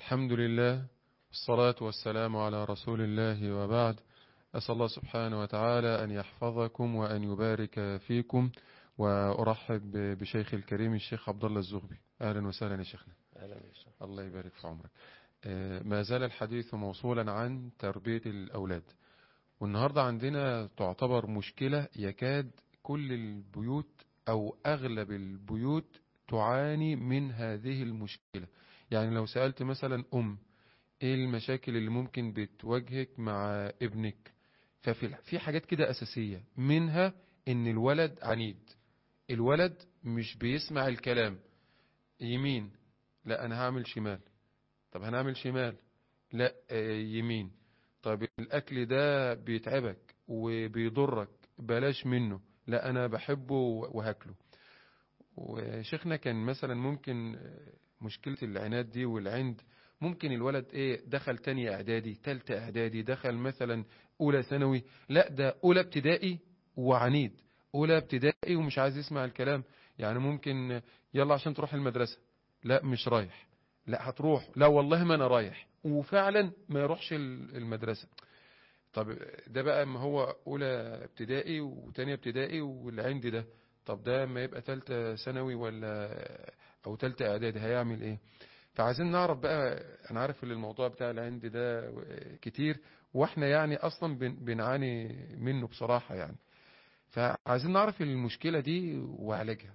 الحمد لله والصلاة والسلام على رسول الله وبعد أسأل الله سبحانه وتعالى أن يحفظكم وأن يبارك فيكم وأرحب بشيخ الكريم الشيخ عبد الله الزغبي أهلا وسهلا يا شيخنا أهلا وسهلا الله يبارك في عمرك آه، ما زال الحديث موصولا عن تربية الأولاد والنهاردة عندنا تعتبر مشكلة يكاد كل البيوت أو أغلب البيوت تعاني من هذه المشكلة يعني لو سألت مثلا أم إيه المشاكل اللي ممكن بتواجهك مع ابنك ففي في حاجات كده أساسية منها إن الولد عنيد الولد مش بيسمع الكلام يمين لا أنا هعمل شمال طب هنعمل شمال لا آه، يمين طب الأكل ده بيتعبك وبيضرك بلاش منه لا أنا بحبه وهاكله وشيخنا كان مثلا ممكن آه، مشكلة العناد دي والعند ممكن الولد ايه دخل تانية اعدادي تالتة اعدادي دخل مثلا اولى ثانوي لا ده اولى ابتدائي وعنيد اولى ابتدائي ومش عايز يسمع الكلام يعني ممكن يلا عشان تروح المدرسة لا مش رايح لا هتروح لا والله ما انا رايح وفعلا ما يروحش ال- المدرسة طب ده بقى ما هو اولى ابتدائي وتانية ابتدائي والعند ده طب ده ما يبقى تالتة ثانوي ولا او تالتة اعدادي هيعمل ايه فعايزين نعرف بقى انا عارف ان الموضوع بتاع العند ده كتير واحنا يعني اصلا بن- بنعاني منه بصراحة يعني فعايزين نعرف المشكلة دي وعلاجها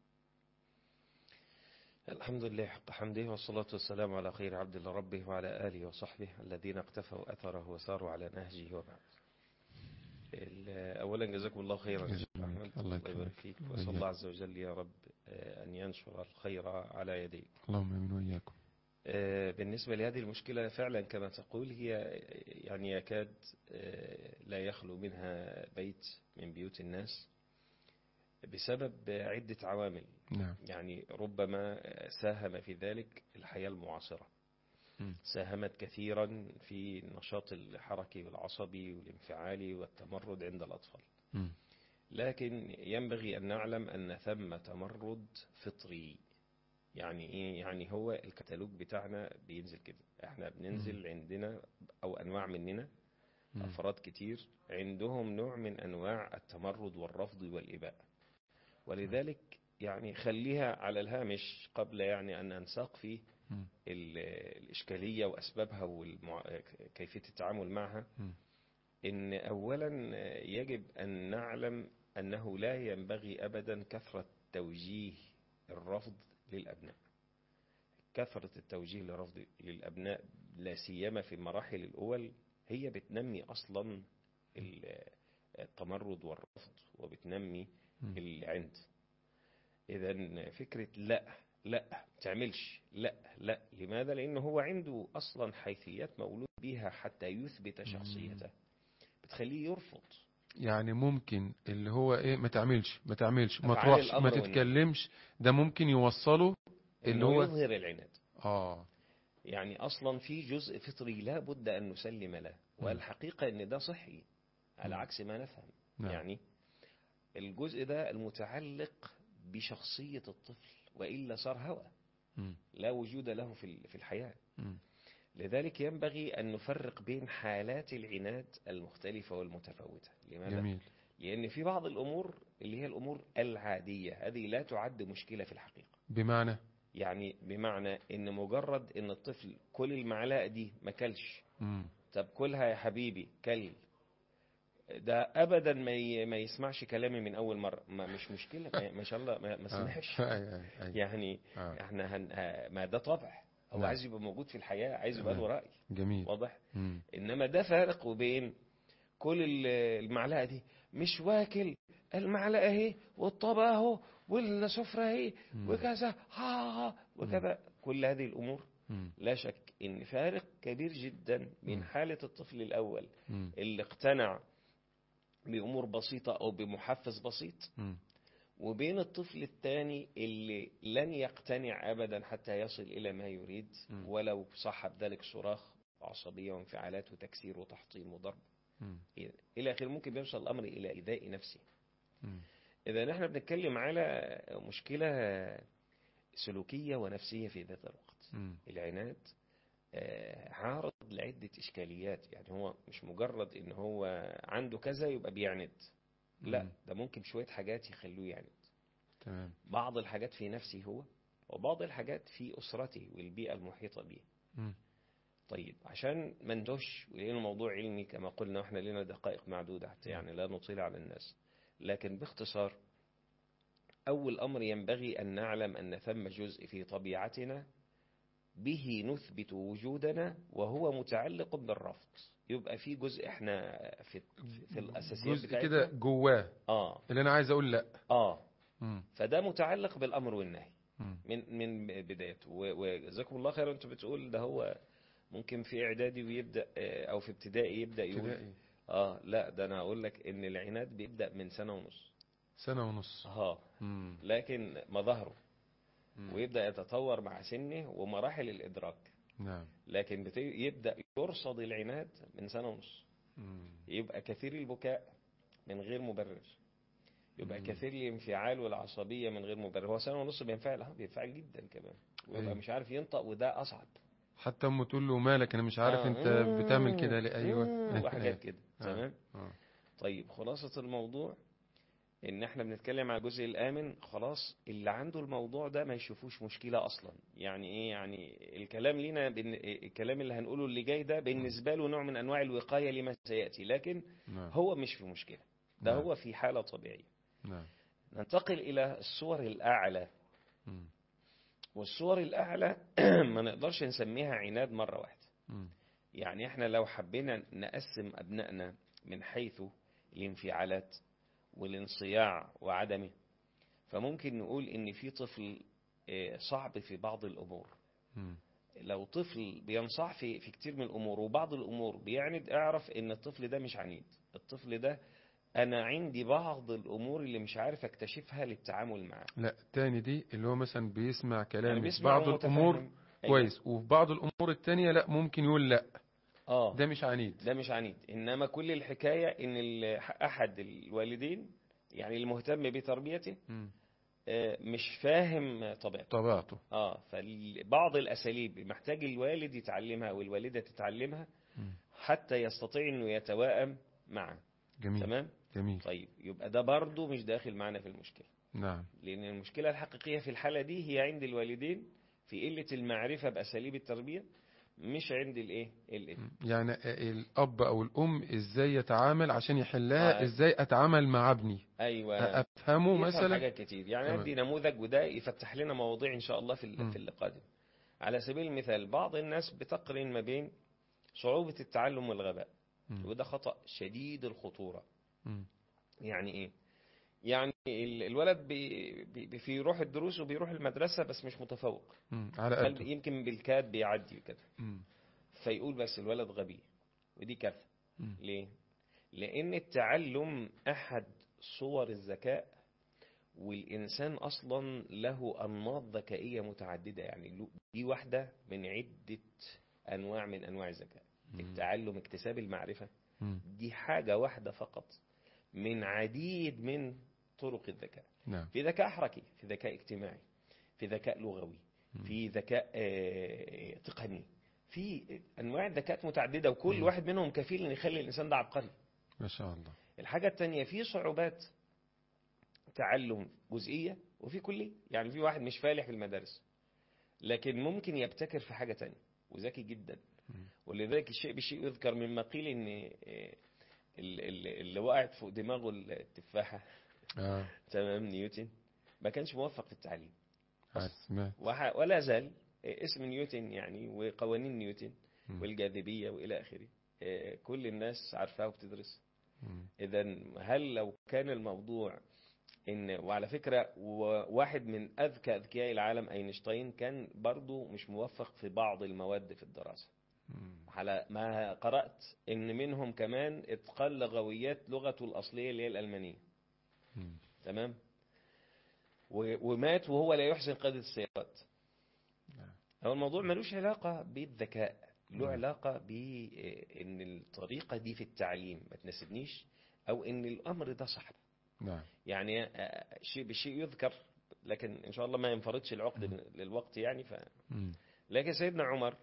الحمد لله حق حمده والصلاة والسلام على خير عبد الله ربه وعلى آله وصحبه الذين اقتفوا أثره وساروا على نهجه وبعد ال- أولا جزاكم الله خيرا يا شيخ جزاك أحمد الله الله يبارك فيك وأسأل الله عز وجل يا رب آه، أن ينشر الخير على يديك اللهم امين واياكم آه، بالنسبة لهذه المشكلة فعلا كما تقول هي يعني يكاد آه، لا يخلو منها بيت من بيوت الناس بسبب عدة عوامل نعم يعني ربما ساهم في ذلك الحياة المعاصرة مم. ساهمت كثيرا في النشاط الحركي والعصبي والانفعالي والتمرد عند الأطفال مم. لكن ينبغي أن نعلم أن ثم تمرد فطري يعني إيه؟ يعني هو الكتالوج بتاعنا بينزل كده احنا بننزل عندنا أو أنواع مننا مم. أفراد كتير عندهم نوع من أنواع التمرد والرفض والإباء ولذلك يعني خليها على الهامش قبل يعني أن ننساق في مم. ال- الإشكالية وأسبابها وكيفية التعامل معها مم. إن أولا يجب أن نعلم أنه لا ينبغي أبدا كثرة توجيه الرفض للأبناء كثرة التوجيه للرفض للأبناء لا سيما في المراحل الأول هي بتنمي أصلا ال- التمرد والرفض وبتنمي مم. العند إذا فكرة لا لا تعملش لا لا لماذا لأنه هو عنده أصلا حيثيات مولود بها حتى يثبت شخصيته بتخليه يرفض يعني ممكن اللي هو ايه ما تعملش ما تعملش ما أفعال تروحش الأمر ما والنهي. تتكلمش ده ممكن يوصله اللي إنه هو يظهر العناد اه يعني أصلا في جزء فطري لا بد أن نسلم له والحقيقة أن ده صحي على عكس ما نفهم نعم. يعني الجزء ده المتعلق بشخصية الطفل وإلا صار هوى مم. لا وجود له في ال- في الحياة مم. لذلك ينبغي أن نفرق بين حالات العناد المختلفة والمتفاوتة لماذا؟ جميل لأن في بعض الأمور اللي هي الأمور العادية هذه لا تعد مشكلة في الحقيقة بمعنى يعني بمعنى ان مجرد ان الطفل كل المعلقه دي ما كلش مم. طب كلها يا حبيبي كل ده ابدا ما ي- ما يسمعش كلامي من اول مره ما مش مشكله ما, ما شاء الله ما, ما سمعش آه. أي- أي- أي. يعني آه. احنا هن آه، ما ده طبع هو نعم. عايز يبقى موجود في الحياه عايز يبقى له تمام. راي جميل واضح مم. انما ده فارق وبين كل ال- المعلقه دي مش واكل المعلقه اهي والطبق اهو والسفره اهي مم. وكذا ها ها وكذا كل هذه الامور مم. لا شك ان فارق كبير جدا من مم. حاله الطفل الاول مم. اللي اقتنع بامور بسيطه او بمحفز بسيط مم. وبين الطفل الثاني اللي لن يقتنع ابدا حتى يصل الى ما يريد مم. ولو صاحب ذلك صراخ وعصبيه وانفعالات وتكسير وتحطيم وضرب مم. الى اخره ممكن بيوصل الامر الى ايذاء نفسه مم. اذا نحن بنتكلم على مشكله سلوكيه ونفسيه في ذات الوقت مم. العناد آه، عارض لعدة إشكاليات يعني هو مش مجرد إن هو عنده كذا يبقى بيعند لا مم. ده ممكن شوية حاجات يخلوه يعند تمام بعض الحاجات في نفسه هو وبعض الحاجات في أسرته والبيئة المحيطة به مم. طيب عشان ما ندوش ولأنه موضوع علمي كما قلنا واحنا لنا دقائق معدودة حتى يعني لا نطيل على الناس لكن باختصار أول أمر ينبغي أن نعلم أن ثم جزء في طبيعتنا به نثبت وجودنا وهو متعلق بالرفض يبقى في جزء احنا في, في الأساسيات جزء بتاعتنا كده جواه آه اللي انا عايز اقول لا آه مم. فده متعلق بالأمر والنهي مم. من من بدايته و- وجزاكم الله خير انتوا بتقول ده هو ممكن في اعدادي ويبدا آه، او في ابتدائي يبدا يقول ابتدائي اه لا ده انا اقول لك ان العناد بيبدا من سنه ونص سنة ونص اه مم. لكن مظاهره مم. ويبدا يتطور مع سنه ومراحل الادراك نعم لكن بت- يبدا يرصد العناد من سنه ونص مم. يبقى كثير البكاء من غير مبرر يبقى مم. كثير الانفعال والعصبيه من غير مبرر هو سنه ونص بينفعل اه بينفعل جدا كمان ويبقى أيوة. مش عارف ينطق وده اصعب حتى أم تقول له مالك انا مش عارف آه، انت مم، بتعمل كده ليه ايوه مم، وحاجات كده آه. تمام آه. طيب خلاصة الموضوع ان احنا بنتكلم على الجزء الامن خلاص اللي عنده الموضوع ده ما يشوفوش مشكلة اصلا يعني ايه يعني الكلام لينا بن... الكلام اللي هنقوله اللي جاي ده بالنسبة له نوع من انواع الوقاية لما سيأتي لكن نعم هو مش في مشكلة ده نعم. هو في حالة طبيعية نعم ننتقل الى الصور الاعلى مم. والصور الاعلى ما نقدرش نسميها عناد مرة واحدة مم. يعني احنا لو حبينا نقسم أبنائنا من حيث الانفعالات والانصياع وعدمه فممكن نقول إن في طفل آه، صعب في بعض الأمور مم. لو طفل بينصاع في في كتير من الأمور وبعض الأمور بيعند اعرف إن الطفل ده مش عنيد الطفل ده أنا عندي بعض الأمور اللي مش عارف أكتشفها للتعامل معاه لا تاني دي اللي هو مثلا بيسمع يعني كلام بيسمع بعض ومتفهم. الامور أيوة. كويس وفي بعض الامور التانية لا ممكن يقول لا اه ده مش عنيد ده مش عنيد انما كل الحكايه ان ال- احد الوالدين يعني المهتم بتربيته مم. آه، مش فاهم طبيعته طبيعته اه فبعض الاساليب محتاج الوالد يتعلمها او الوالده تتعلمها مم. حتى يستطيع انه يتوائم معه جميل تمام جميل طيب يبقى ده برضه مش داخل معنا في المشكله نعم لان المشكله الحقيقيه في الحاله دي هي عند الوالدين في قله المعرفه باساليب التربيه مش عند الايه الابن مم. يعني الاب او الام ازاي يتعامل عشان يحلها آه. ازاي اتعامل مع ابني ايوه افهمه يفهم مثلا حاجات كتير يعني تمام. ادي نموذج وده يفتح لنا مواضيع ان شاء الله في ال- مم. في اللي قادم على سبيل المثال بعض الناس بتقرن ما بين صعوبة التعلم والغباء مم. وده خطأ شديد الخطورة مم. يعني ايه يعني ال- الولد بي بي بيروح الدروس وبيروح المدرسة بس مش متفوق مم. على بل قده يمكن بالكاد بيعدي كده مم. فيقول بس الولد غبي ودي كارثة مم. ليه؟ لأن التعلم أحد صور الذكاء والإنسان أصلا له أنماط ذكائية متعددة يعني له- دي واحدة من عدة أنواع من أنواع الذكاء مم. التعلم اكتساب المعرفة مم. دي حاجة واحدة فقط من عديد من طرق الذكاء نعم في ذكاء حركي في ذكاء اجتماعي في ذكاء لغوي مم. في ذكاء آه، تقني في انواع ذكاء متعدده وكل مم. واحد منهم كفيل ان يخلي الانسان ده عبقري ما شاء الله الحاجه الثانيه في صعوبات تعلم جزئيه وفي كليه يعني في واحد مش فالح في المدارس لكن ممكن يبتكر في حاجه تانية وذكي جدا مم. ولذلك الشيء بالشيء يذكر مما قيل ان آه، ال- ال- اللي وقعت فوق دماغه التفاحه اه تمام نيوتن ما كانش موفق في التعليم عاد سمعت وح- ولا زال اسم نيوتن يعني وقوانين نيوتن مم. والجاذبية وإلى آخره آه، كل الناس عارفاها وبتدرس مم. إذا هل لو كان الموضوع إن وعلى فكرة و- واحد من أذكى أذكياء العالم أينشتاين كان برضو مش موفق في بعض المواد في الدراسة مم. على ما قرأت إن منهم كمان إتقان لغويات لغته الأصلية اللي هي الألمانية مم. تمام و- ومات وهو لا يحسن قيادة السيارات نعم. هو الموضوع ملوش علاقة بالذكاء له نعم. علاقة بإن الطريقة دي في التعليم ما تناسبنيش أو إن الأمر ده صعب نعم يعني آه، شيء بشيء يذكر لكن إن شاء الله ما ينفرضش العقد مم. للوقت يعني ف... مم. لكن سيدنا عمر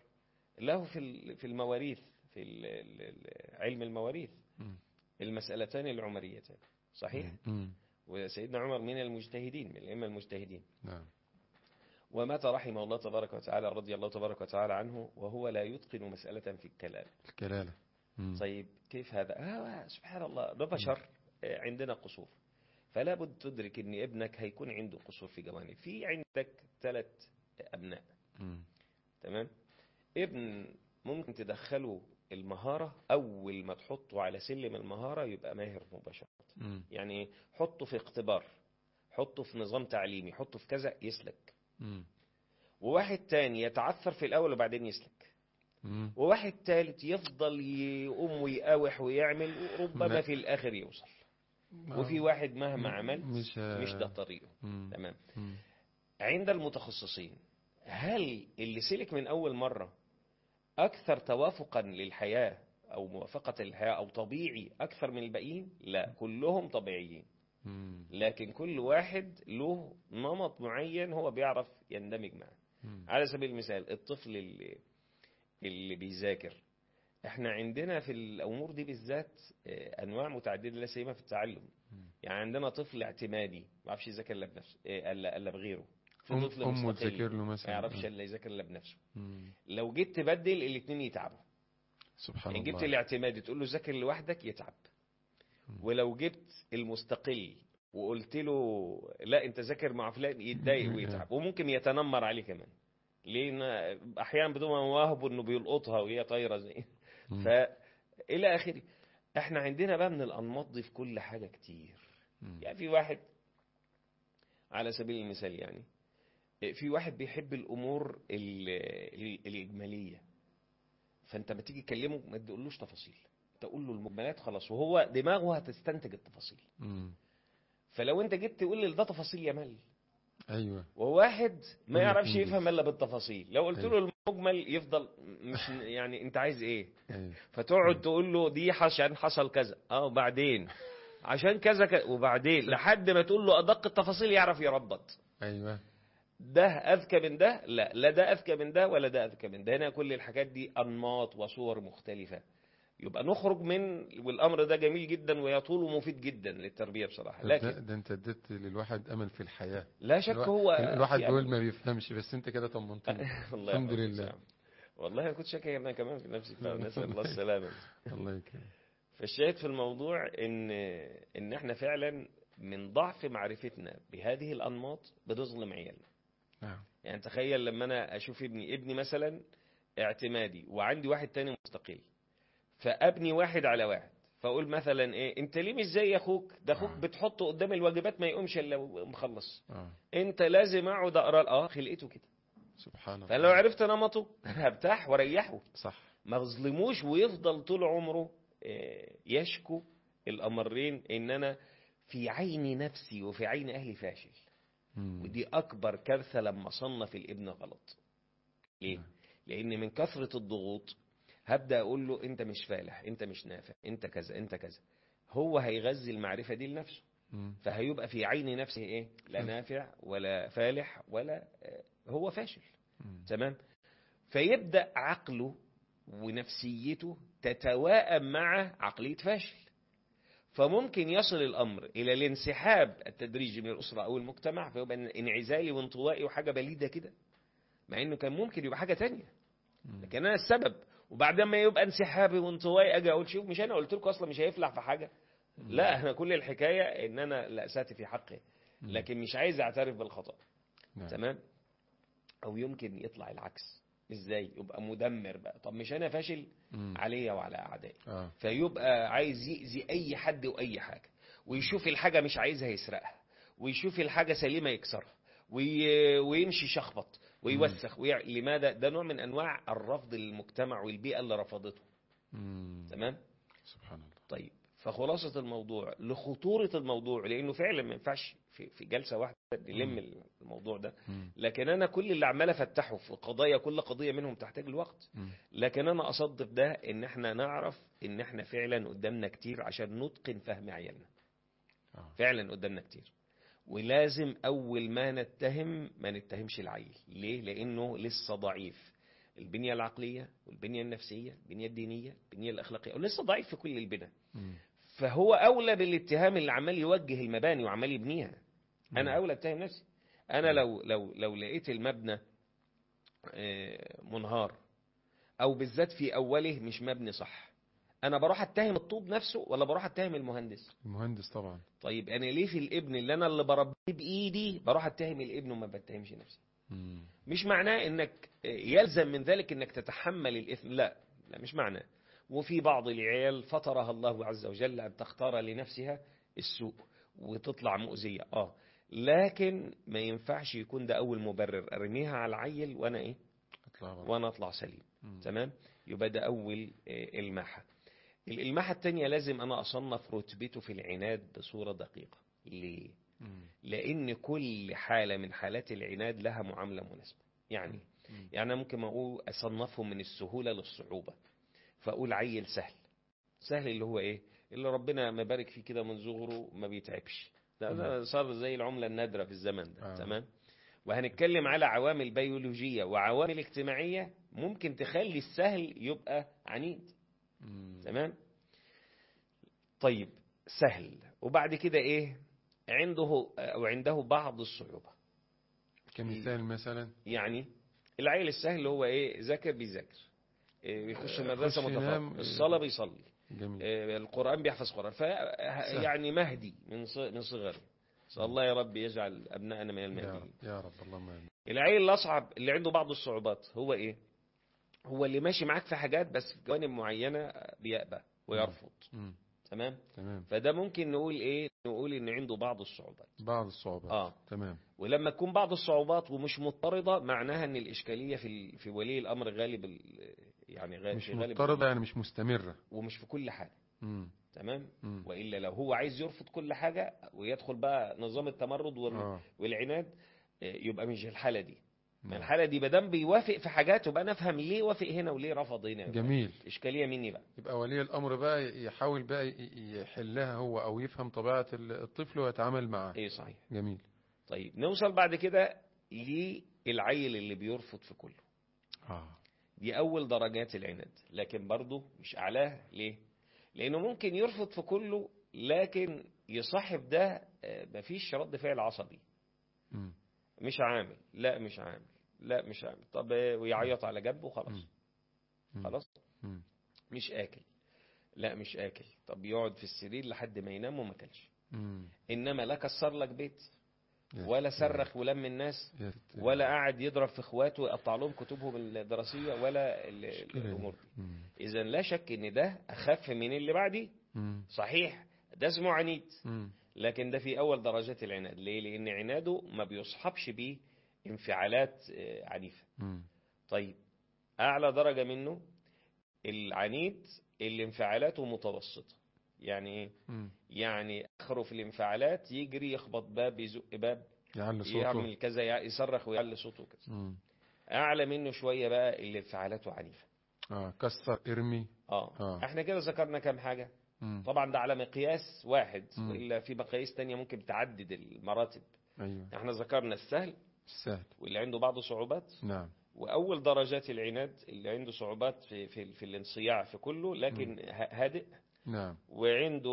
له في ال- في المواريث في ال- ال- ال- علم المواريث مم. المسألتان العمريتان صحيح مم. وسيدنا عمر من المجتهدين من الأئمة المجتهدين نعم ومات رحمه الله تبارك وتعالى رضي الله تبارك وتعالى عنه وهو لا يتقن مسألة في الكلام الكلالة مم. طيب كيف هذا آه سبحان الله ده بشر آه، عندنا قصور فلا بد تدرك ان ابنك هيكون عنده قصور في جوانب في عندك ثلاث أبناء مم. تمام ابن ممكن تدخله المهارة أول ما تحطه على سلم المهارة يبقى ماهر مباشرة مم. يعني إيه؟ حطه في اختبار حطه في نظام تعليمي حطه في كذا يسلك مم. وواحد تاني يتعثر في الأول وبعدين يسلك مم. وواحد تالت يفضل يقوم ويقاوح ويعمل وربما لا. في الآخر يوصل وفي واحد مهما عمل مش مش ده طريقه مم. تمام مم. عند المتخصصين هل اللي سلك من أول مرة أكثر توافقا للحياة أو موافقة للحياة أو طبيعي أكثر من الباقيين لا كلهم طبيعيين مم. لكن كل واحد له نمط معين هو بيعرف يندمج معه مم. على سبيل المثال الطفل اللي اللي بيذاكر احنا عندنا في الامور دي بالذات آه، انواع متعدده لا سيما في التعلم مم. يعني عندنا طفل اعتمادي ما يعرفش يذاكر الا بنفسه آه، الا الا بغيره في أم طفل أمه مستقل تذاكر له ما مثلا يعرفش آه. الا يذاكر الا بنفسه مم. لو جيت تبدل الاثنين يتعبوا سبحان يعني جبت الله الاعتمادي تقول له ذاكر لوحدك يتعب مم. ولو جبت المستقل وقلت له لا انت ذاكر مع فلان يتضايق ويتعب وممكن يتنمر عليه كمان لان احيانا بدون ما مواهبه انه بيلقطها وهي طايره زي مم. فالى اخره احنا عندنا بقى من الانماط دي في كل حاجه كتير مم. يعني في واحد على سبيل المثال يعني في واحد بيحب الامور ال- ال- الاجماليه فانت ما تيجي تكلمه ما تقولوش تفاصيل تقول له المجملات خلاص وهو دماغه هتستنتج التفاصيل مم. فلو انت جيت تقول لي ده تفاصيل يمل أيوة وواحد ما يقول لك يعرفش إنجز. يفهم الا بالتفاصيل لو قلت أيوة. له المجمل يفضل مش يعني انت عايز ايه أيوة فتقعد تقول له دي عشان حصل كذا اه وبعدين عشان كذا ك... وبعدين لحد ما تقول له ادق التفاصيل يعرف يربط أيوة ده اذكى من ده لا لا ده اذكى من ده ولا ده اذكى من ده هنا كل الحاجات دي انماط وصور مختلفه يبقى نخرج من والامر ده جميل جدا ويطول ومفيد جدا للتربيه بصراحه ده, لكن ده أنت اديت للواحد أمل في الحياة لا شك الوا- هو الواحد في بيقول أمل. ما بيفهمش بس أنت كده طمنتني الله الحمد يحفظك لله. يا عم. والله انا كنت شاكر انا كمان في نفسي فنسال الله السلامه الله يكرمك فالشاهد في الموضوع ان ان احنا فعلا من ضعف معرفتنا بهذه الانماط بنظلم عيالنا نعم يعني تخيل لما انا اشوف ابني ابني مثلا اعتمادي وعندي واحد تاني مستقل فابني واحد على واحد فاقول مثلا ايه انت ليه مش زي اخوك ده اخوك آه. بتحطه قدام الواجبات ما يقومش الا مخلص آه انت لازم اقعد اقرا اه خلقته كده سبحان الله فلو عرفت نمطه انا هرتاح واريحه صح ما ظلموش ويفضل طول عمره آه، يشكو الأمرين إن أنا في عين نفسي وفي عين أهلي فاشل مم. ودي أكبر كارثة لما صنف الابن غلط ليه؟ نعم. لأن من كثرة الضغوط هبدأ أقول له أنت مش فالح أنت مش نافع أنت كذا أنت كذا هو هيغذي المعرفة دي لنفسه مم. فهيبقى في عين نفسه إيه؟ لا فاشل. نافع ولا فالح ولا آه، هو فاشل مم. تمام فيبدأ عقله ونفسيته تتواءم مع عقلية فاشل فممكن يصل الأمر إلى الانسحاب التدريجي من الأسرة أو المجتمع فيبقى انعزالي وانطوائي وحاجة بليدة كده مع إنه كان ممكن يبقى حاجة تانية مم. لكن أنا السبب وبعدين ما يبقى انسحابي وانطوائي أجي أقول شوف مش أنا قلت لكم أصلا مش هيفلح في حاجة لا أنا كل الحكاية إن أنا لأساتي في حقه مم. لكن مش عايز أعترف بالخطأ نعم. تمام او يمكن يطلع العكس ازاي يبقى مدمر بقى طب مش انا فاشل مم. عليا وعلى اعدائي آه فيبقى عايز يأذي اي حد واي حاجه ويشوف الحاجه مش عايزها يسرقها ويشوف الحاجه سليمه يكسرها وي... ويمشي شخبط ويوسخ ويع... لماذا ده نوع من انواع الرفض للمجتمع والبيئه اللي رفضته مم. تمام سبحان الله طيب فخلاصة الموضوع لخطورة الموضوع لأنه فعلا ما ينفعش في, في جلسة واحدة نلم الموضوع ده مم. لكن أنا كل اللي عمال أفتحه في قضايا كل قضية منهم تحتاج الوقت مم. لكن أنا أصدق ده إن إحنا نعرف إن إحنا فعلا قدامنا كتير عشان نتقن فهم عيالنا آه. فعلا قدامنا كتير ولازم أول ما نتهم ما نتهمش العيل ليه؟ لأنه لسه ضعيف البنية العقلية والبنية النفسية البنية الدينية البنية الأخلاقية ولسه ضعيف في كل البنى مم. فهو أولى بالاتهام اللي عمال يوجه المباني وعمال يبنيها أنا مم. أولى اتهم نفسي أنا لو لو لو لقيت المبنى آه، منهار أو بالذات في أوله مش مبني صح أنا بروح أتهم الطوب نفسه ولا بروح أتهم المهندس المهندس طبعا طيب أنا ليه في الابن اللي أنا اللي بربيه بإيدي بروح أتهم الابن وما بتهمش نفسي مم. مش معناه انك يلزم من ذلك انك تتحمل الاثم لا لا مش معناه وفي بعض العيال فطرها الله عز وجل ان تختار لنفسها السوء وتطلع مؤذية اه لكن ما ينفعش يكون ده اول مبرر ارميها على العيل وانا ايه اطلع بره وانا اطلع سليم مم. تمام يبقى ده اول آه، الماحة الإلماحة التانية لازم أنا أصنف رتبته في العناد بصورة دقيقة ليه؟ مم. لأن كل حالة من حالات العناد لها معاملة مناسبة يعني مم. يعني أنا ممكن أقول أصنفه من السهولة للصعوبة فأقول عيل سهل سهل اللي هو إيه اللي ربنا مبارك فيه كده من صغره ما بيتعبش ده, ده صار زي العملة النادرة في الزمن ده آه. تمام وهنتكلم على عوامل بيولوجية وعوامل اجتماعية ممكن تخلي السهل يبقى عنيد مم. تمام طيب سهل وبعد كده ايه عنده او عنده بعض الصعوبة كمثال مثلا يعني العيل السهل هو ايه ذاكر بيذاكر إيه بيخش آه، مدرسة يخش ينام، متفوق الصلاة بيصلي جميل إيه القرآن بيحفظ قرآن ف يعني مهدي من ص- من صغره صلى الله يا رب يجعل أبنائنا من يا المهديين رب يا رب اللهم امين العيل الأصعب اللي عنده بعض الصعوبات هو إيه هو اللي ماشي معاك في حاجات بس في جوانب معينة بيأبى ويرفض مم. تمام تمام فده ممكن نقول ايه نقول ان عنده بعض الصعوبات بعض الصعوبات اه تمام ولما تكون بعض الصعوبات ومش مضطردة معناها ان الاشكالية في ال- في ولي الامر غالب ال- يعني غالب مش في غالب مضطردة يعني مش مستمرة ومش في كل حاجة مم. تمام مم. والا لو هو عايز يرفض كل حاجة ويدخل بقى نظام التمرد وال- اه والعناد آه، يبقى مش الحالة دي ما نعم. الحالة دي بدام بيوافق في حاجات يبقى نفهم ليه وافق هنا وليه رفض هنا جميل اشكالية مني بقى يبقى ولي الأمر بقى يحاول بقى ي- يحلها هو أو يفهم طبيعة الطفل ويتعامل معاه ايه صحيح جميل طيب نوصل بعد كده للعيل اللي بيرفض في كله آه. دي أول درجات العناد لكن برضه مش أعلاه ليه؟ لأنه ممكن يرفض في كله لكن يصاحب ده آه، مفيش رد فعل عصبي مم. مش عامل لا مش عامل لا مش عامل طب آه، ويعيط على جنب وخلاص مم. مم. خلاص مم. مش آكل لا مش آكل طب يقعد في السرير لحد ما ينام وما كلش مم. إنما لا كسر لك بيت يا ولا ستار. صرخ ولم الناس يا ستار. ولا قاعد يضرب في اخواته ويقطع لهم كتبهم الدراسية ولا ال- مشكلة دي. الأمور دي مم. إذا لا شك إن ده أخف من اللي بعديه مم. صحيح ده اسمه عنيد مم. لكن ده في أول درجات العناد ليه؟ لأن عناده ما بيصحبش بيه انفعالات آه، عنيفة مم. طيب أعلى درجة منه العنيد اللي انفعالاته متوسطة يعني إيه؟ مم. يعني آخره في الانفعالات يجري يخبط باب يزق باب يعلي صوته يعمل كذا يع- يصرخ ويعلي صوته كذا مم. أعلى منه شوية بقى اللي انفعالاته عنيفة اه كسر ارمي اه, آه. احنا كده ذكرنا كام حاجة مم. طبعا ده على مقياس واحد مم. وإلا في مقاييس تانية ممكن تعدد المراتب ايوه احنا ذكرنا السهل سهل واللي عنده بعض صعوبات نعم وأول درجات العناد اللي عنده صعوبات في, في, في الانصياع في كله لكن ه- هادئ نعم وعنده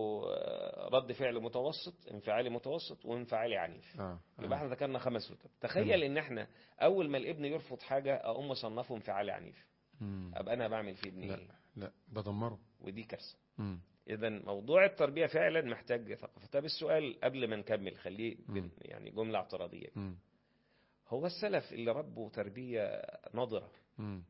آه، رد فعل متوسط انفعالي متوسط وانفعالي عنيف اه يبقى آه. احنا ذكرنا خمس رتب تخيل ان احنا اول ما الابن يرفض حاجة اقوم اصنفه انفعالي عنيف مم. ابقى انا بعمل في ابني لا ايه لا بدمره ودي كارثه مم. اذا موضوع التربيه فعلا محتاج ثقافه طب السؤال قبل ما نكمل خليه بن- مم. يعني جمله اعتراضيه مم. هو السلف اللي ربوا تربيه ناضره مم.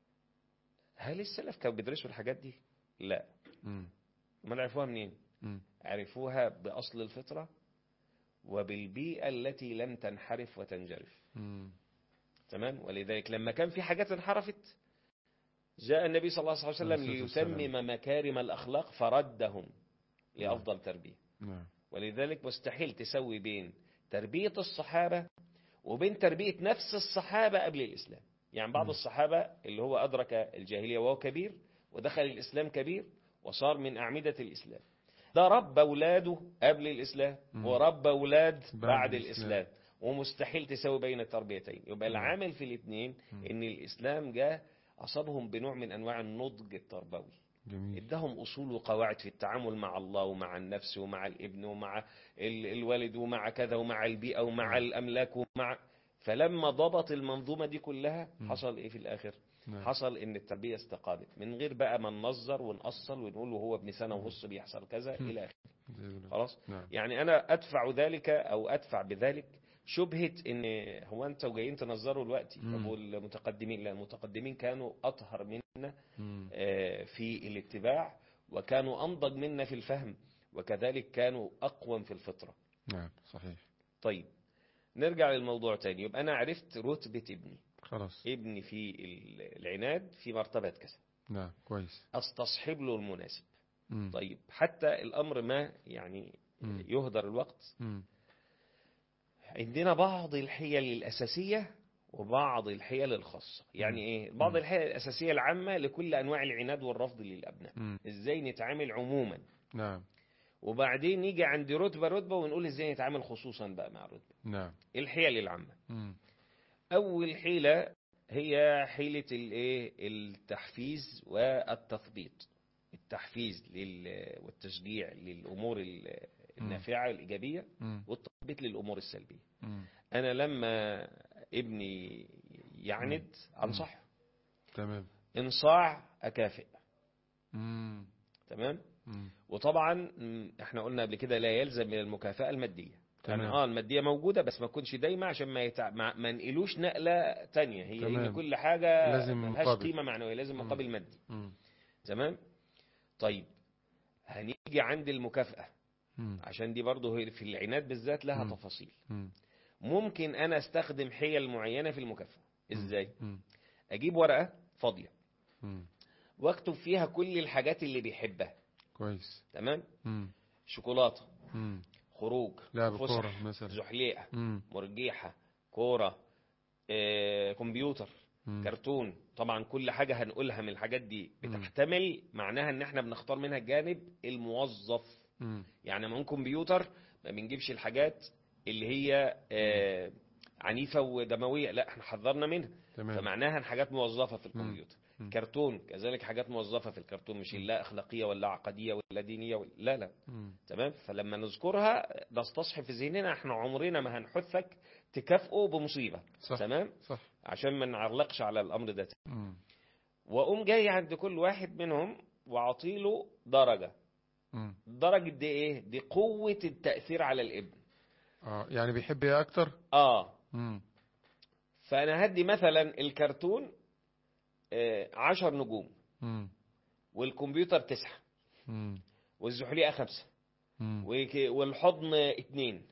هل السلف كانوا بيدرسوا الحاجات دي لا مم. امال عرفوها منين مم. عرفوها باصل الفطره وبالبيئه التي لم تنحرف وتنجرف مم. تمام ولذلك لما كان في حاجات انحرفت جاء النبي صلى الله عليه وسلم عليه الصلاة والسلام. ليتمم مكارم الأخلاق فردهم لأفضل تربية نعم ولذلك مستحيل تسوي بين تربية الصحابة وبين تربية نفس الصحابة قبل الإسلام يعني بعض مم. الصحابة اللي هو أدرك الجاهلية وهو كبير ودخل الإسلام كبير وصار من أعمدة الإسلام ده رب أولاده قبل الإسلام مم. ورب أولاد بعد بعد الإسلام. الإسلام ومستحيل تساوي بين التربيتين يبقى مم. العامل في الاثنين مم. ان الاسلام جاء اصابهم بنوع من انواع النضج التربوي جميل ادهم اصول وقواعد في التعامل مع الله ومع النفس ومع الابن ومع ال- الوالد ومع كذا ومع البيئه ومع مم. الاملاك ومع فلما ضبط المنظومه دي كلها مم. حصل ايه في الاخر نعم. حصل ان التربيه استقامت من غير بقى ما ننظر ونأصل ونقول وهو ابن سنه ونص بيحصل كذا مم. الى اخره زي الولد. خلاص نعم يعني انا ادفع ذلك او ادفع بذلك شبهة ان هو انتوا جايين تنظروا دلوقتي مم. طب والمتقدمين لا المتقدمين كانوا اطهر منا مم. آه، في الاتباع وكانوا انضج منا في الفهم وكذلك كانوا اقوم في الفطرة نعم صحيح طيب نرجع للموضوع تاني يبقى انا عرفت رتبة ابني خلاص ابني في ال- العناد في مرتبة كذا نعم كويس استصحب له المناسب مم. طيب حتى الامر ما يعني مم. يهدر الوقت مم. عندنا بعض الحيل الأساسية وبعض الحيل الخاصة يعني مم. إيه بعض مم. الحيل الأساسية العامة لكل أنواع العناد والرفض للأبناء مم. إزاي نتعامل عموما نعم وبعدين نيجي عند رتبة رتبة ونقول إزاي نتعامل خصوصا بقى مع رتبة نعم الحيل العامة مم. أول حيلة هي حيلة الإيه التحفيز والتثبيط التحفيز لل... والتشجيع للأمور ال- النافعة الإيجابية مم. والتثبيط للأمور السلبية مم. انا لما ابني يعند انصحه تمام ان صاع اكافئ مم. تمام مم. وطبعا م، احنا قلنا قبل كده لا يلزم من المكافاه الماديه يعني تمام. اه الماديه موجوده بس ما تكونش دايما عشان ما يتع... ما, ما نقلوش نقله تانية هي تمام. ان كل حاجه لازم ملهاش مقابل. قيمه معنويه لازم مم. مقابل مادي مم. تمام طيب هنيجي عند المكافاه مم. عشان دي برضه هي في العناد بالذات لها مم. تفاصيل مم. ممكن انا استخدم حيل معينه في المكافاه ازاي مم. اجيب ورقه فاضيه مم. واكتب فيها كل الحاجات اللي بيحبها كويس تمام مم. شوكولاته مم. خروج لعب فسح كورة مثلا زحليقه مم. مرجيحه كوره آه، كمبيوتر مم. كرتون طبعا كل حاجه هنقولها من الحاجات دي مم. بتحتمل معناها ان احنا بنختار منها الجانب الموظف مم. يعني من كمبيوتر ما بنجيبش الحاجات اللي هي آه، عنيفه ودمويه لا احنا حذرنا منها تمام فمعناها إن حاجات موظفه في الكمبيوتر مم. كرتون كذلك حاجات موظفه في الكرتون مش لا اخلاقيه ولا عقديه ولا دينيه ولا لا لا مم. تمام فلما نذكرها نستصحي في ذهننا احنا عمرنا ما هنحثك تكافئه بمصيبه صح تمام صح عشان ما نعلقش على الامر ده تاني. مم. واقوم جاي عند كل واحد منهم واعطيله درجه مم. درجه دي ايه دي قوه التاثير على الابن اه يعني بيحب ايه اكتر اه مم. فانا هدي مثلا الكرتون آه، عشر نجوم مم. والكمبيوتر تسعة مم. والزحليقة خمسة مم. وك- والحضن اتنين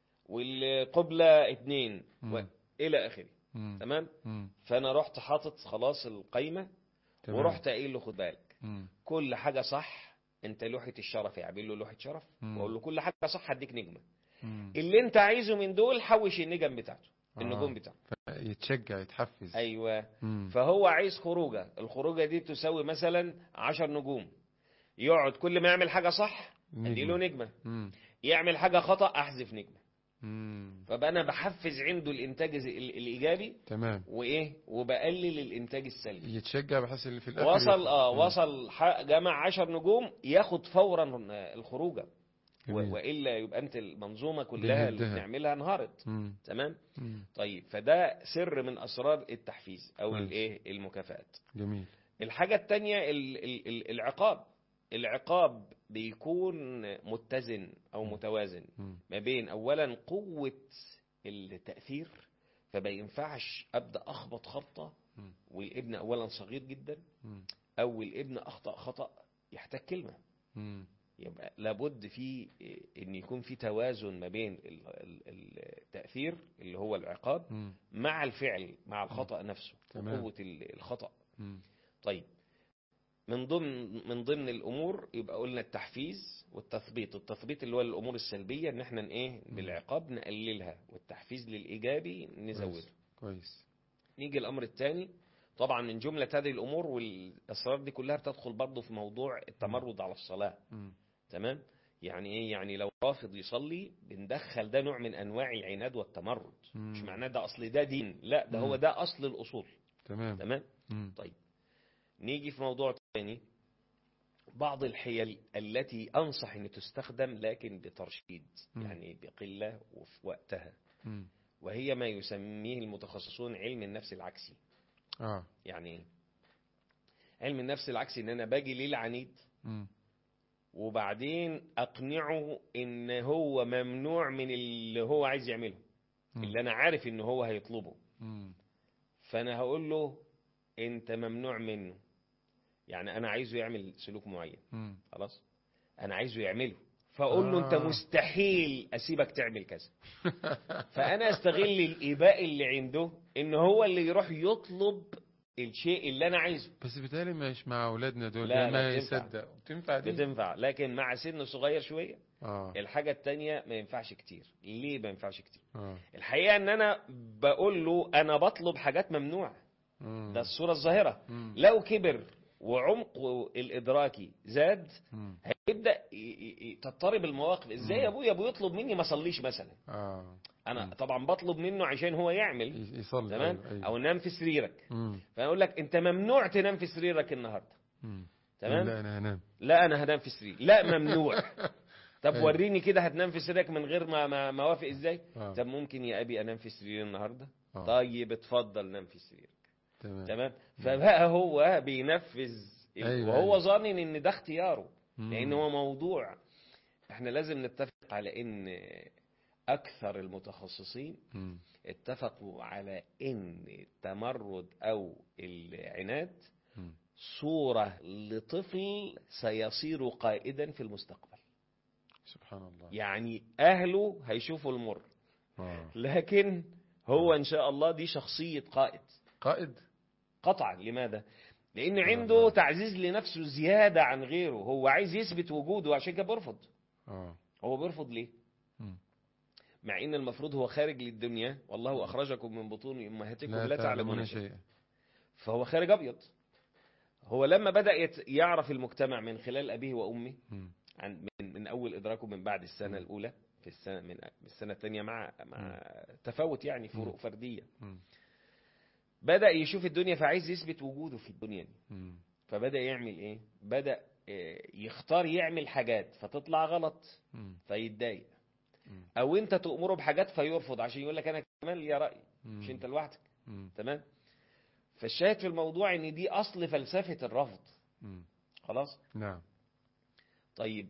والقبلة اتنين مم. وإلى آخره مم. تمام مم. فأنا رحت حاطط خلاص القايمة تمام. ورحت قايل له خد بالك مم. كل حاجة صح انت لوحة الشرف يعمل له لوحة شرف مم. واقول له كل حاجة صح هديك نجمة مم. اللي انت عايزه من دول حوش النجم بتاعته النجوم آه. بتاعته يتشجع يتحفز ايوه مم. فهو عايز خروجه الخروجه دي تساوي مثلا عشر نجوم يقعد كل ما يعمل حاجه صح ادي له نجمه مم. يعمل حاجه خطا احذف نجمه مم. فبقى انا بحفز عنده الانتاج ال- الايجابي تمام وايه وبقلل الانتاج السلبي يتشجع بحيث اللي في الاخر وصل ياخد. اه مم. وصل ح- جمع عشر نجوم ياخد فورا الخروجه و- جميل. والا يبقى انت المنظومه كلها اللي بنهدها. بنعملها انهارت مم. تمام مم. طيب فده سر من اسرار التحفيز او كويس. الايه المكافآت جميل الحاجة التانية ال- ال- ال- العقاب العقاب بيكون متزن أو متوازن مم. ما بين أولا قوة التأثير فما ينفعش أبدأ أخبط خبطة مم. والابن أولا صغير جدا مم. أو الابن أخطأ خطأ يحتاج كلمة مم. يبقى لابد في ان يكون في توازن ما بين ال- ال- التأثير اللي هو العقاب مم. مع الفعل مع الخطأ نفسه تمام. وقوة ال- الخطأ مم. طيب من ضمن من ضمن الامور يبقى قلنا التحفيز والتثبيط التثبيط اللي هو الامور السلبيه ان احنا ايه بالعقاب نقللها والتحفيز للايجابي نزوده كويس. كويس نيجي الامر الثاني طبعا من جمله هذه الامور والاسرار دي كلها بتدخل برضه في موضوع التمرد على الصلاه مم. تمام يعني ايه يعني لو رافض يصلي بندخل ده نوع من انواع العناد والتمرد مش مم. معناه ده اصل ده دين لا ده هو مم. ده اصل الاصول تمام تمام مم. نيجي في موضوع تاني بعض الحيل التي انصح ان تستخدم لكن بترشيد مم. يعني بقله وفي وقتها مم. وهي ما يسميه المتخصصون علم النفس العكسي اه يعني ايه علم النفس العكسي ان انا باجي للعنيد مم. وبعدين اقنعه ان هو ممنوع من اللي هو عايز يعمله مم. اللي انا عارف ان هو هيطلبه مم. فانا هقول له انت ممنوع منه يعني انا عايزه يعمل سلوك معين مم. خلاص انا عايزه يعمله فاقول له انت آه. مستحيل اسيبك تعمل كذا فانا استغل الايباء اللي عنده ان هو اللي يروح يطلب الشيء اللي انا عايزه بس بالتالي مش مع اولادنا دول لا، لا، ما بتنفع. يصدق بتنفع دي بتنفع لكن مع سن صغير شويه اه الحاجه التانية ما ينفعش كتير ليه ما ينفعش كتير اه الحقيقه ان انا بقول له انا بطلب حاجات ممنوعه مم. ده الصوره الظاهره مم. لو كبر وعمقه الادراكي زاد مم. هيبدا ي- ي- ي- تضطرب المواقف ازاي يا ابويا ابويا يطلب مني ما اصليش مثلا اه انا مم. طبعا بطلب منه عشان هو يعمل ي- يصلي تمام أيوة، أيوة. او نام في سريرك مم. فانا اقول لك انت ممنوع تنام في سريرك النهارده مم. تمام لا انا هنام لا انا هنام في سرير لا ممنوع طب أيوة. وريني كده هتنام في سريرك من غير ما ما ما اوافق ازاي آه. طب ممكن يا ابي انام في سرير النهارده آه. طيب اتفضل نام في سريرك تمام تمام فبقى هو بينفذ ال- أيوة، وهو أيوة. ظانن ان ده اختياره مم. لان هو موضوع احنا لازم نتفق على ان اكثر المتخصصين مم. اتفقوا على ان التمرد او العناد مم. صورة لطفل سيصير قائدا في المستقبل سبحان الله يعني اهله هيشوفوا المر آه. لكن هو ان شاء الله دي شخصية قائد قائد قطعا لماذا لان الله. عنده تعزيز لنفسه زيادة عن غيره هو عايز يثبت وجوده عشان كده بيرفض اه هو بيرفض ليه مم. مع ان المفروض هو خارج للدنيا والله اخرجكم من بطون امهاتكم لا, لا تعلمون شيئا شيئا فهو خارج ابيض هو لما بدا يت- يعرف المجتمع من خلال ابيه وامه مم. عن من, من اول ادراكه من بعد السنه الاولى في السنه من السنه الثانيه مع مع تفاوت يعني فروق فرديه مم. بدا يشوف الدنيا فعايز يثبت وجوده في الدنيا دي مم. فبدا يعمل ايه بدا آه، يختار يعمل حاجات فتطلع غلط مم. فيتضايق مم. او انت تامره بحاجات فيرفض عشان يقول لك انا كمان ليا راي مم. مش انت لوحدك مم. تمام فالشاهد في الموضوع ان دي اصل فلسفه الرفض مم. خلاص نعم طيب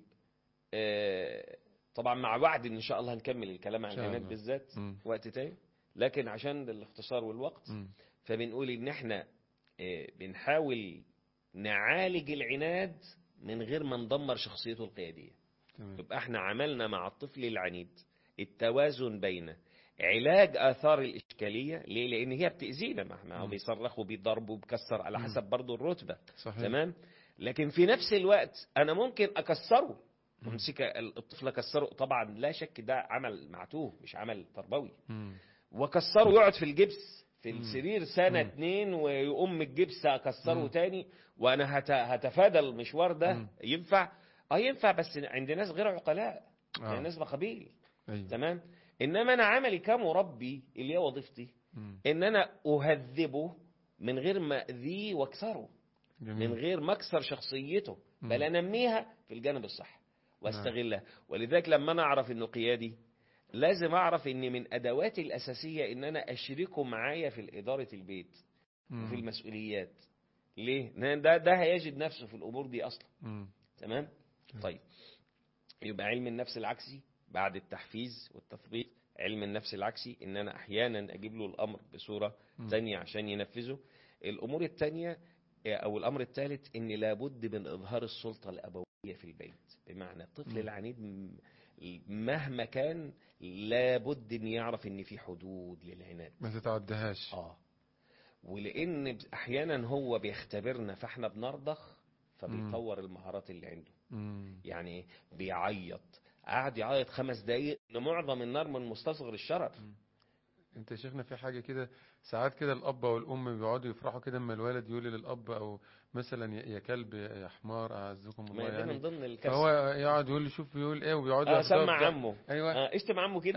آه، طبعا مع وعد ان شاء الله هنكمل الكلام عن إن شاء العناد الله. بالذات مم. وقت تاني لكن عشان الاختصار والوقت مم. فبنقول ان احنا آه، بنحاول نعالج العناد من غير ما ندمر شخصيته القياديه تمام يبقى احنا عملنا مع الطفل العنيد التوازن بين علاج اثار الاشكاليه ليه لان هي بتاذينا ما احنا هو مم. بيصرخ وبيضرب وبيكسر على مم. حسب برضه الرتبه صحيح تمام لكن في نفس الوقت انا ممكن اكسره مم. امسك الطفل اكسره طبعا لا شك ده عمل معتوه مش عمل تربوي مم. واكسره يقعد في الجبس في مم. السرير سنه مم. اتنين ويقوم الجبس اكسره مم. تاني وانا هت- هتفادى المشوار ده مم. ينفع اه ينفع بس عند ناس غير عقلاء آه. يعني ناس بقبيل أيوة. تمام انما انا عملي كمربي اللي هي وظيفتي مم. ان انا اهذبه من غير ما اذيه واكسره جميل من غير ما اكسر شخصيته مم. بل انميها في الجانب الصح واستغلها ولذلك لما انا اعرف انه قيادي لازم اعرف ان من ادواتي الاساسيه ان انا اشركه معايا في اداره البيت مم. وفي المسؤوليات ليه لان ده ده هيجد نفسه في الامور دي اصلا مم. تمام تمام. طيب يبقى علم النفس العكسي بعد التحفيز والتثبيط علم النفس العكسي ان انا احيانا اجيب له الامر بصوره مم. تانية عشان ينفذه الامور التانية او الامر الثالث ان لابد من اظهار السلطه الابويه في البيت بمعنى الطفل مم. العنيد م- مهما كان لابد ان يعرف ان في حدود للعناد ما تتعدهاش اه ولان احيانا هو بيختبرنا فاحنا بنرضخ فبيطور المهارات اللي عنده مم. يعني إيه؟ بيعيط قعد يعيط خمس دقايق ان معظم النار من مستصغر الشرر انت يا شيخنا في حاجة كده ساعات كده الأب أو الأم بيقعدوا يفرحوا كده اما الولد يقول للأب أو مثلا يا يا كلب يا حمار أعزكم ما الله هي دي من يعني ضمن الكسر فهو يقعد يقول لي شوف بيقول ايه وبيقعد اه سمع عمه ايوه اه اشتم عمه كده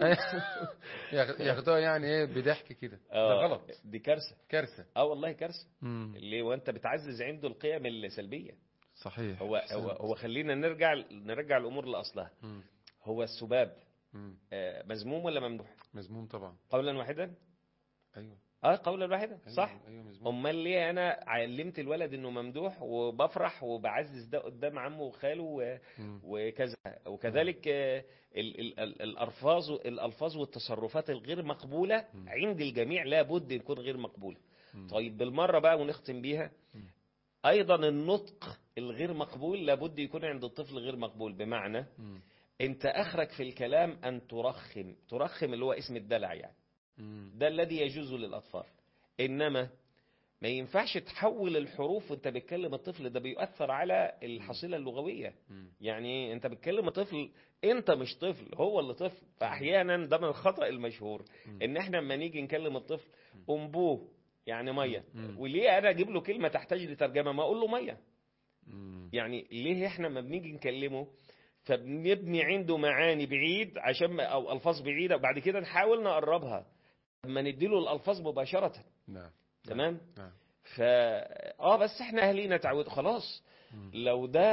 ياخ- ياخدوها يعني ايه بضحك كده ده آه، غلط دي كارثه كارثة اه والله كارثه مم. ليه وانت بتعزز عنده القيم السلبيه صحيح هو هو هو خلينا نرجع نرجع الامور لاصلها مم. هو السباب مم. آه، مذموم ولا ممدوح مذموم طبعا قولا واحدا ايوه اه قولا واحدا أيوة، صح ايوه مذموم امال ليه انا علمت الولد انه ممدوح وبفرح وبعزز ده قدام عمه وخاله و- مم. وكذا وكذلك آه، ال- ال- ال- الالفاظ الالفاظ والتصرفات الغير مقبوله مم. عند الجميع لابد يكون غير مقبوله مم. طيب بالمره بقى ونختم بيها مم. ايضا النطق الغير مقبول لابد يكون عند الطفل غير مقبول بمعنى مم. انت اخرك في الكلام ان ترخم ترخم اللي هو اسم الدلع يعني مم. ده الذي يجوز للاطفال انما ما ينفعش تحول الحروف وانت بتكلم الطفل ده بيؤثر على الحصيله اللغويه مم. يعني إيه؟ انت بتكلم طفل انت مش طفل هو اللي طفل فاحيانا ده من الخطا المشهور مم. ان احنا لما نيجي نكلم الطفل انبوه يعني ميه مم. وليه انا اجيب له كلمه تحتاج لترجمه ما اقول له ميه مم. يعني ليه احنا ما بنيجي نكلمه فبنبني عنده معاني بعيد عشان ما او الفاظ بعيده وبعد كده نحاول نقربها لما نديله الالفاظ مباشره نعم تمام نعم فا اه بس احنا اهالينا تعودوا خلاص مم. لو ده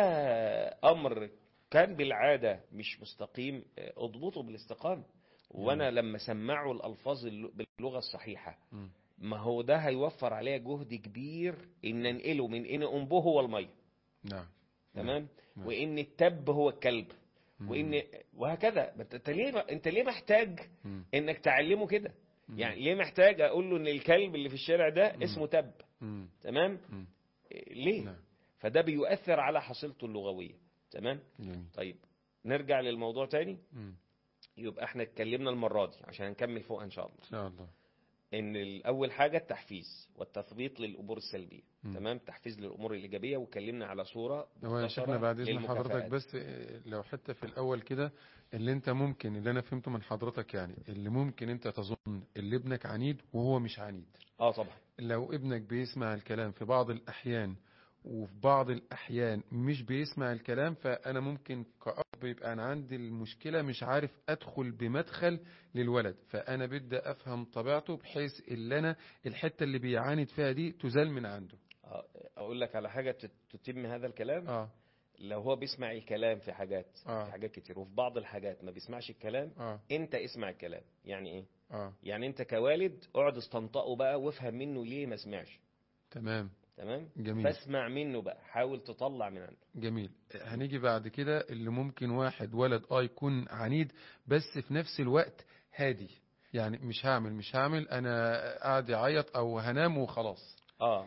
امر كان بالعاده مش مستقيم اه، اضبطه بالاستقامه وانا لما سمعه الالفاظ الل- باللغه الصحيحه مم. ما هو ده هيوفر عليا جهد كبير ان انقله من ان انبوه هو الميه نعم تمام نعم. وان التب هو الكلب مم. وان وهكذا ما انت أنت ليه انت ليه محتاج مم. انك تعلمه كده مم. يعني ليه محتاج اقول له ان الكلب اللي في الشارع ده مم. اسمه تب مم. تمام مم. إيه، ليه نعم فده بيؤثر على حصيلته اللغويه تمام جميل طيب نرجع للموضوع تاني مم. يبقى احنا اتكلمنا المره دي عشان نكمل فوقها ان شاء الله ان شاء الله ان الاول حاجه التحفيز والتثبيط للامور السلبيه مم. تمام تحفيز للامور الايجابيه واتكلمنا على صوره هو يا شيخنا بعد اذن للمكافآت. حضرتك بس إيه، لو حتى في الاول كده اللي انت ممكن اللي انا فهمته من حضرتك يعني اللي ممكن انت تظن اللي ابنك عنيد وهو مش عنيد اه طبعا لو ابنك بيسمع الكلام في بعض الأحيان وفي بعض الأحيان مش بيسمع الكلام فأنا ممكن كأب يبقى أنا عندي المشكلة مش عارف أدخل بمدخل للولد فأنا بدي أفهم طبيعته بحيث اللي أنا الحتة اللي بيعاند فيها دي تزال من عنده آه، اقول لك على حاجه تت- تتم هذا الكلام آه لو هو بيسمع الكلام في حاجات آه. في حاجات كتير وفي بعض الحاجات ما بيسمعش الكلام آه انت اسمع الكلام يعني ايه آه يعني انت كوالد اقعد استنطقه بقى وافهم منه ليه ما سمعش تمام تمام جميل فاسمع منه بقى حاول تطلع من عنده جميل هنيجي بعد كده اللي ممكن واحد ولد اه يكون عنيد بس في نفس الوقت هادي يعني مش هعمل مش هعمل انا قاعد يعيط او هنام وخلاص اه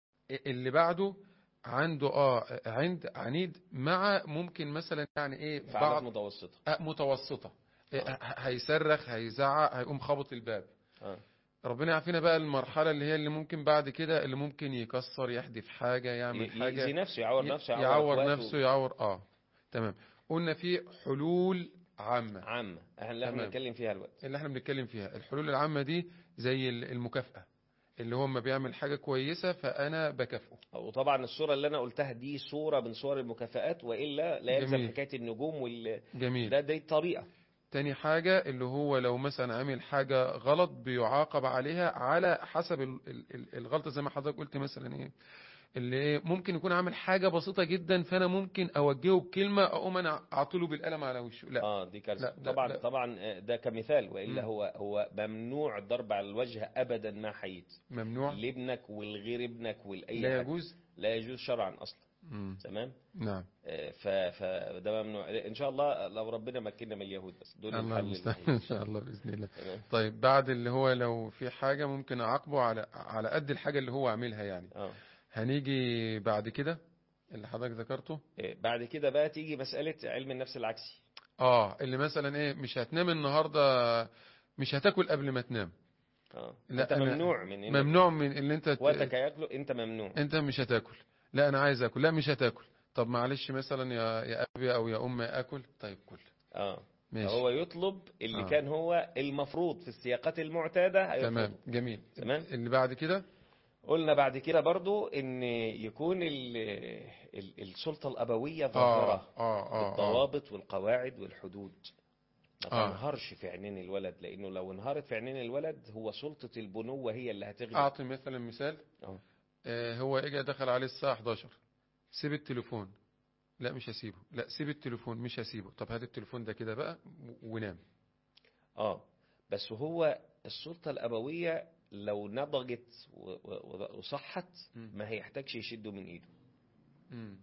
اللي بعده عنده اه عند عنيد مع ممكن مثلا يعني ايه فعالات بعض متوسطه آه متوسطة إيه، آه. ه- هيصرخ هيزعق هيقوم خبط الباب اه ربنا يعافينا بقى المرحلة اللي هي اللي ممكن بعد كده اللي ممكن يكسر يحدف حاجة يعمل ي- حاجة يأذي نفسه يعور ي- نفسه يعور أخواته. نفسه يعور اه تمام قلنا في حلول عامة عامه احنا اللي احنا تمام. بنتكلم فيها دلوقتي اللي احنا بنتكلم فيها الحلول العامة دي زي ال- المكافأة اللي هو ما بيعمل حاجة كويسة فأنا بكافئه وطبعا الصوره اللي انا قلتها دي صوره من صور المكافآت والا لا يلزم جميل. حكايه النجوم وال جميل ده دي طريقه تاني حاجة اللي هو لو مثلا عامل حاجة غلط بيعاقب عليها على حسب ال- ال- ال- الغلطة زي ما حضرتك قلت مثلا ايه اللي ايه ممكن يكون عامل حاجة بسيطة جدا فانا ممكن اوجهه بكلمة اقوم انا اعطله بالقلم على وشه لا اه دي كارثه لا، لا، طبعا لا. طبعا آه، ده كمثال والا مم. هو هو ممنوع الضرب على الوجه ابدا ما حييت ممنوع لابنك والغير ابنك ولاي لا حد. يجوز لا يجوز شرعا اصلا مم. تمام نعم آه، ف فده ممنوع ان شاء الله لو ربنا مكننا من اليهود بس دول الله الحل المستعان الوحيد. ان شاء الله باذن الله تمام طيب بعد اللي هو لو في حاجة ممكن اعاقبه على على قد الحاجة اللي هو عاملها يعني اه هنيجي بعد كده اللي حضرتك ذكرته آه، بعد كده بقى تيجي مساله علم النفس العكسي اه اللي مثلا ايه مش هتنام النهارده مش هتاكل قبل ما تنام اه لا، انت أنا- ممنوع من إنك ممنوع من اللي انت ت- اخواتك هياكلوا انت ممنوع انت مش هتاكل لا انا عايز اكل لا مش هتاكل طب معلش مثلا يا يا ابي او يا امي اكل طيب كل اه ماشي هو يطلب اللي آه. كان هو المفروض في السياقات المعتادة هيطلبه. تمام جميل تمام. اللي بعد كده قلنا بعد كده برضو ان يكون ال ال السلطة الأبوية اه ظاهرة اه اه, آه. بالضوابط والقواعد والحدود ما آه. تنهارش في عينين الولد لأنه لو انهارت في عينين الولد هو سلطة البنوة هي اللي هتغلب اعطي مثلا مثال آه. آه هو اجى دخل عليه الساعة 11 سيب التليفون لا مش هسيبه لا سيب التليفون مش هسيبه طب هات التليفون ده كده بقى و- ونام اه بس هو السلطة الأبوية لو نضجت و- و- وصحت مم. ما هيحتاجش يشده من ايده مم.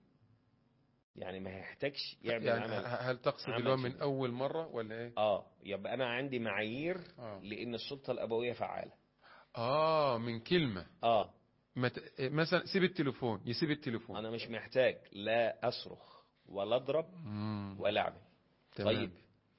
يعني ما هيحتاجش يعمل يعني عمل ه- هل تقصد عمل اللي هو من شيء. اول مرة ولا ايه اه يبقى انا عندي معايير اه, لان السلطة الأبوية فعالة آه من كلمة اه ما ت... آه، مثلا سيب التليفون يسيب التليفون انا مش محتاج لا اصرخ ولا اضرب مم. ولا اعمل تمام. طيب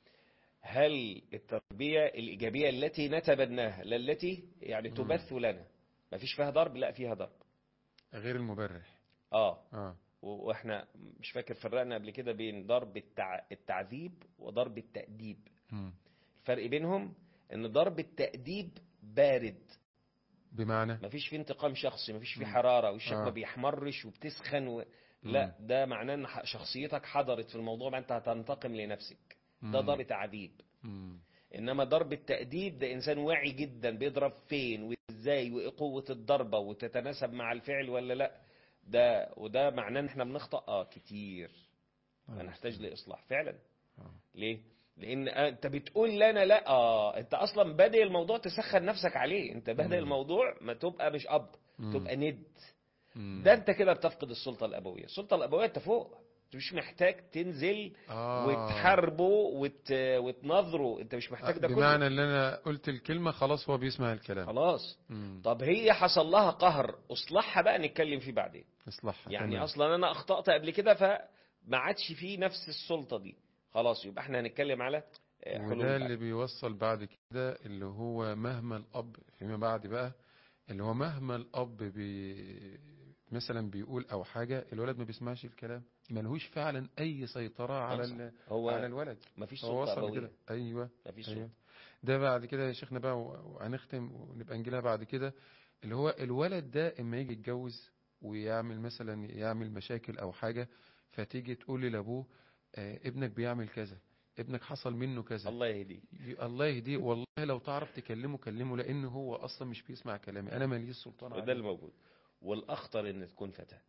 هل التربية الإيجابية التي نتبناها لا التي يعني مم. تبث لنا ما فيش فيها ضرب لا فيها ضرب غير المبرح اه اه و- واحنا مش فاكر فرقنا قبل كده بين ضرب التع... التعذيب وضرب التأديب مم. الفرق بينهم ان ضرب التأديب بارد بمعنى مفيش فيه انتقام شخصي مفيش فيه مم. حرارة وشك آه. ما بيحمرش وبتسخن و... لا ده معناه ان ح- شخصيتك حضرت في الموضوع بقى انت هتنتقم لنفسك ده مم. ضرب تعذيب مم. انما ضرب التأديب ده انسان واعي جدا بيضرب فين وازاي وايه قوة الضربة وتتناسب مع الفعل ولا لا ده وده معناه ان احنا بنخطأ اه كتير فنحتاج لاصلاح فعلا آه. ليه لان انت بتقول لنا لا اه انت اصلا بادئ الموضوع تسخن نفسك عليه انت بادئ مم. الموضوع ما تبقى مش اب مم. تبقى ند مم. ده انت كده بتفقد السلطة الابوية السلطة الابوية انت فوق انت مش محتاج تنزل آه. وتحاربه وت... وتنظره انت مش محتاج ده كله بمعنى ان انا قلت الكلمة خلاص هو بيسمع الكلام خلاص مم. طب هي حصل لها قهر اصلحها بقى نتكلم فيه بعدين اصلحها يعني تمام. اصلا انا اخطأت قبل كده فما عادش فيه نفس السلطة دي خلاص يبقى احنا هنتكلم على آه، حلول وده بقى. اللي بيوصل بعد كده اللي هو مهما الأب فيما بعد بقى اللي هو مهما الأب بي مثلا بيقول أو حاجة الولد ما بيسمعش الكلام ملهوش فعلا أي سيطرة على صح. ال... هو على الولد مفيش هو سلطة وصل كده أبوية أيوه مفيش أيوه سلطة ده بعد كده يا شيخنا بقى و- وهنختم ونبقى نجيلها بعد كده اللي هو الولد ده اما يجي يتجوز ويعمل مثلا يعمل مشاكل او حاجة فتيجي تقول لابوه آه ابنك بيعمل كذا ابنك حصل منه كذا الله يهديه ي- الله يهديه والله لو تعرف تكلمه كلمه لان هو اصلا مش بيسمع كلامي انا ماليش سلطان وده عليه الموجود والأخطر إن تكون فتاة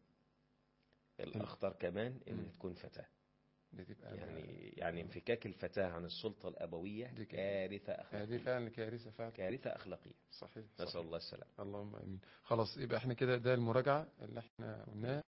الأخطر كمان مم. إن تكون فتاة دي تبقى يعني يعني انفكاك الفتاة عن السلطة الأبوية دي كده. كارثة هذه أخلاقية فعلا كارثة فعلا كارثة أخلاقية صحيح, نسأل صحيح. الله السلامة اللهم امين خلاص يبقى احنا كده ده المراجعة اللي احنا قلناها